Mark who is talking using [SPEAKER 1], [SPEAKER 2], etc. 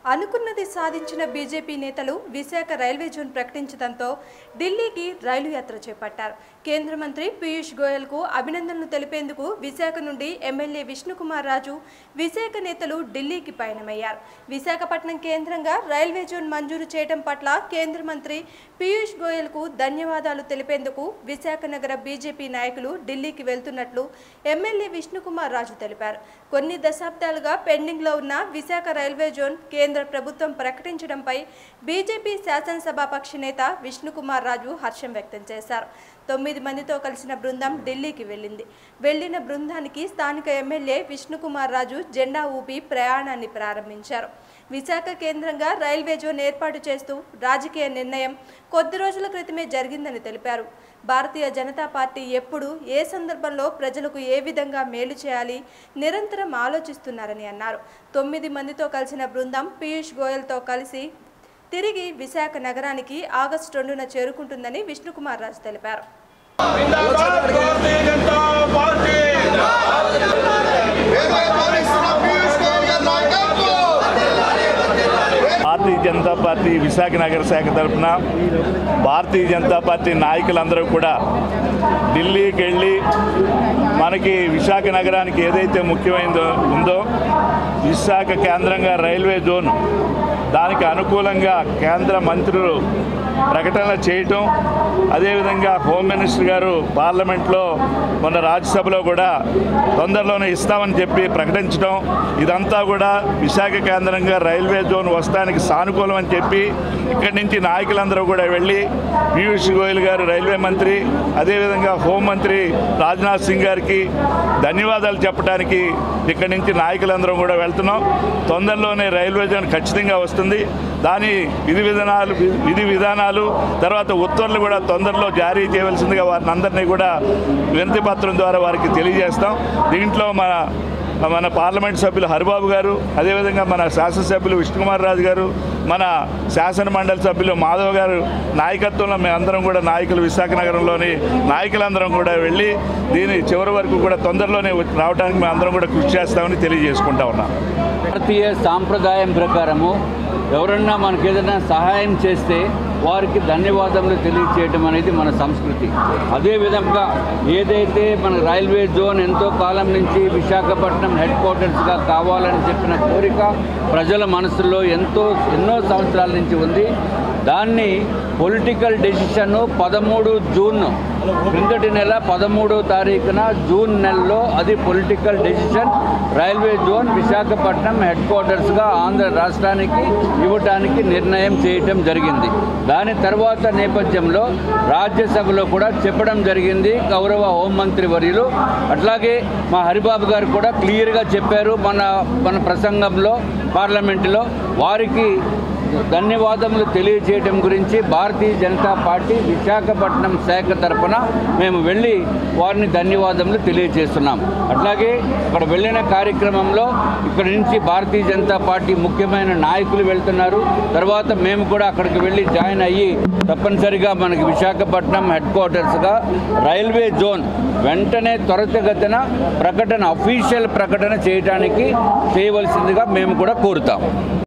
[SPEAKER 1] అనుకున్నది సాధించిన బీజేపీ నేతలు విశాఖ రైల్వే జోన్ ప్రకటించడంతో ఢిల్లీకి రైలు యాత్ర చేపట్టారు కేంద్ర మంత్రి పీయూష్ గోయల్కు అభినందనలు తెలిపేందుకు విశాఖ నుండి ఎమ్మెల్యే విష్ణుకుమార్ రాజు విశాఖ నేతలు ఢిల్లీకి పయనమయ్యారు విశాఖపట్నం కేంద్రంగా రైల్వే జోన్ మంజూరు చేయడం పట్ల కేంద్ర మంత్రి పీయూష్ గోయల్కు ధన్యవాదాలు తెలిపేందుకు విశాఖ నగర బీజేపీ నాయకులు ఢిల్లీకి వెళ్తున్నట్లు ఎమ్మెల్యే విష్ణుకుమార్ రాజు తెలిపారు కొన్ని దశాబ్దాలుగా పెండింగ్లో ఉన్న విశాఖ రైల్వే జోన్ కేంద్ర ప్రభుత్వం ప్రకటించడంపై బీజేపీ శాసనసభాపక్ష నేత విష్ణుకుమార్ రాజు హర్షం వ్యక్తం చేశారు తొమ్మిది మందితో కలిసిన బృందం ఢిల్లీకి వెళ్ళింది వెళ్లిన బృందానికి స్థానిక ఎమ్మెల్యే విష్ణుకుమార్ రాజు జెండా ఊపి ప్రయాణాన్ని ప్రారంభించారు విశాఖ కేంద్రంగా రైల్వే జోన్ ఏర్పాటు చేస్తూ రాజకీయ నిర్ణయం కొద్ది రోజుల క్రితమే జరిగిందని తెలిపారు భారతీయ జనతా పార్టీ ఎప్పుడు ఏ సందర్భంలో ప్రజలకు ఏ విధంగా మేలు చేయాలి నిరంతరం ఆలోచిస్తున్నారని అన్నారు తొమ్మిది మందితో కలిసిన బృందం పీయూష్ గోయల్తో కలిసి తిరిగి విశాఖ నగరానికి ఆగస్టు రెండున చేరుకుంటుందని విష్ణుకుమార్ రాజు తెలిపారు
[SPEAKER 2] जिंदाबाद भारतीय जनता पार्टी
[SPEAKER 3] భారతీయ జనతా పార్టీ విశాఖ నగర శాఖ తరఫున భారతీయ జనతా పార్టీ నాయకులందరూ కూడా ఢిల్లీకి వెళ్ళి మనకి విశాఖ నగరానికి ఏదైతే ముఖ్యమైనదో ఉందో విశాఖ కేంద్రంగా రైల్వే జోన్ దానికి అనుకూలంగా కేంద్ర మంత్రులు ప్రకటనలు చేయటం అదేవిధంగా హోమ్ మినిస్టర్ గారు పార్లమెంట్లో మొన్న రాజ్యసభలో కూడా తొందరలోనే ఇస్తామని చెప్పి ప్రకటించడం ఇదంతా కూడా విశాఖ కేంద్రంగా రైల్వే జోన్ వస్తానికి సానుకూలం అని చెప్పి ఇక్కడి నుంచి నాయకులందరూ కూడా వెళ్ళి పీయూష్ గోయల్ గారు రైల్వే మంత్రి అదేవిధంగా హోంమంత్రి రాజ్నాథ్ సింగ్ గారికి ధన్యవాదాలు చెప్పడానికి ఇక్కడి నుంచి నాయకులందరం కూడా వెళ్తున్నాం తొందరలోనే రైల్వే జోన్ ఖచ్చితంగా వస్తుంది దాని విధి విధానాలు విధి విధానాలు తర్వాత ఉత్తర్వులు కూడా తొందరలో జారీ చేయవలసిందిగా వారిని అందరినీ కూడా వినతి పత్రం ద్వారా వారికి తెలియజేస్తాం దీంట్లో మన మన పార్లమెంట్ సభ్యులు హరిబాబు గారు అదేవిధంగా మన శాసనసభ్యులు విష్ణుకుమార్ రాజు గారు మన శాసన మండలి సభ్యులు మాధవ్ గారు నాయకత్వంలో మేమందరం కూడా నాయకులు విశాఖ నగరంలోని నాయకులందరం కూడా వెళ్ళి దీని చివరి వరకు కూడా తొందరలోనే రావడానికి మేమందరం కూడా కృషి చేస్తామని తెలియజేసుకుంటా ఉన్నాం
[SPEAKER 4] భారతీయ సాంప్రదాయం ప్రకారము ఎవరన్నా మనకి ఏదైనా సహాయం చేస్తే వారికి ధన్యవాదములు తెలియచేయడం అనేది మన సంస్కృతి అదేవిధంగా ఏదైతే మన రైల్వే జోన్ ఎంతో కాలం నుంచి విశాఖపట్నం హెడ్ క్వార్టర్స్గా కావాలని చెప్పిన కోరిక ప్రజల మనసులో ఎంతో ఎన్నో సంవత్సరాల నుంచి ఉంది దాన్ని పొలిటికల్ డెసిషన్ పదమూడు జూన్ క్రిందటి నెల పదమూడో తారీఖున జూన్ నెలలో అది political decision railway zone Visakhapatnam హెడ్ క్వార్టర్స్గా ఆంధ్ర రాష్ట్రానికి ఇవ్వటానికి నిర్ణయం చేయటం జరిగింది దాని తర్వాత నేపథ్యంలో రాజ్యసభలో కూడా చెప్పడం జరిగింది గౌరవ హోంమంత్రి వర్యులు అట్లాగే మా హరిబాబు గారు కూడా క్లియర్గా చెప్పారు మన మన ప్రసంగంలో పార్లమెంటులో వారికి ధన్యవాదములు తెలియజేయడం గురించి భారతీయ జనతా పార్టీ విశాఖపట్నం శాఖ తరపున మేము వెళ్ళి వారిని ధన్యవాదములు తెలియజేస్తున్నాం అట్లాగే అక్కడ వెళ్ళిన కార్యక్రమంలో ఇక్కడ నుంచి భారతీయ జనతా పార్టీ ముఖ్యమైన నాయకులు వెళ్తున్నారు తర్వాత మేము కూడా అక్కడికి వెళ్ళి జాయిన్ అయ్యి తప్పనిసరిగా మనకి విశాఖపట్నం హెడ్ క్వార్టర్స్గా రైల్వే జోన్ వెంటనే త్వరితగతిన ప్రకటన అఫీషియల్ ప్రకటన చేయడానికి చేయవలసిందిగా మేము కూడా కోరుతాం